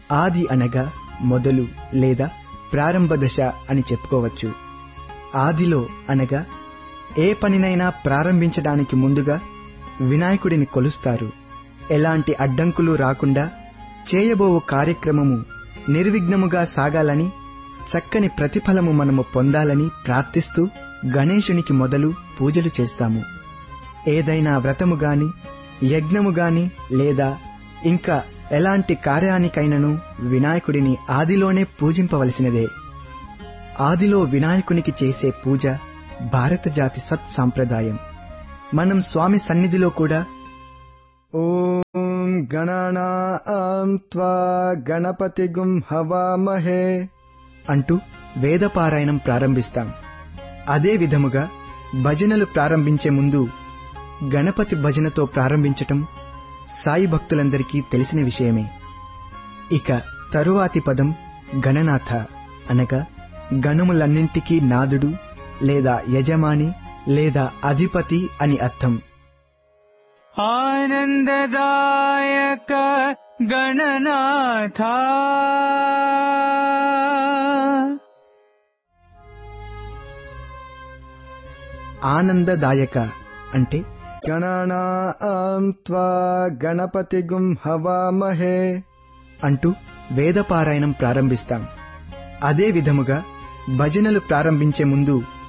ఆది అనగా మొదలు లేదా ప్రారంభ దశ అని చెప్పుకోవచ్చు ఆదిలో అనగా ఏ పనినైనా ప్రారంభించడానికి ముందుగా వినాయకుడిని కొలుస్తారు ఎలాంటి అడ్డంకులు రాకుండా చేయబోవు కార్యక్రమము నిర్విఘ్నముగా సాగాలని చక్కని ప్రతిఫలము మనము పొందాలని ప్రార్థిస్తూ గణేశునికి మొదలు పూజలు చేస్తాము ఏదైనా వ్రతము గాని యజ్ఞము గాని లేదా ఇంకా ఎలాంటి కార్యానికైనను వినాయకుడిని ఆదిలోనే పూజింపవలసినదే ఆదిలో వినాయకునికి చేసే పూజ భారత జాతి సత్ సాంప్రదాయం మనం స్వామి సన్నిధిలో కూడా ఓం గణానాం త్వా గణపతిగుం హవామహే అంటూ వేదపారాయణం ప్రారంభిస్తాం అదే విధముగా భజనలు ప్రారంభించే ముందు గణపతి భజనతో ప్రారంభించటం సాయి భక్తులందరికీ తెలిసిన విషయమే ఇక తరువాతి పదం గణనాథ అనగా గణములన్నింటికీ నాదుడు లేదా యజమాని లేదా అధిపతి అని అర్థం ఆనందదాయక గణనాథ ఆనందదాయక అంటే గణానాం త్వా గణపతిగుం హవామహే అంటూ వేదపారాయణం ప్రారంభిస్తాం అదే విధముగా భజనలు ప్రారంభించే ముందు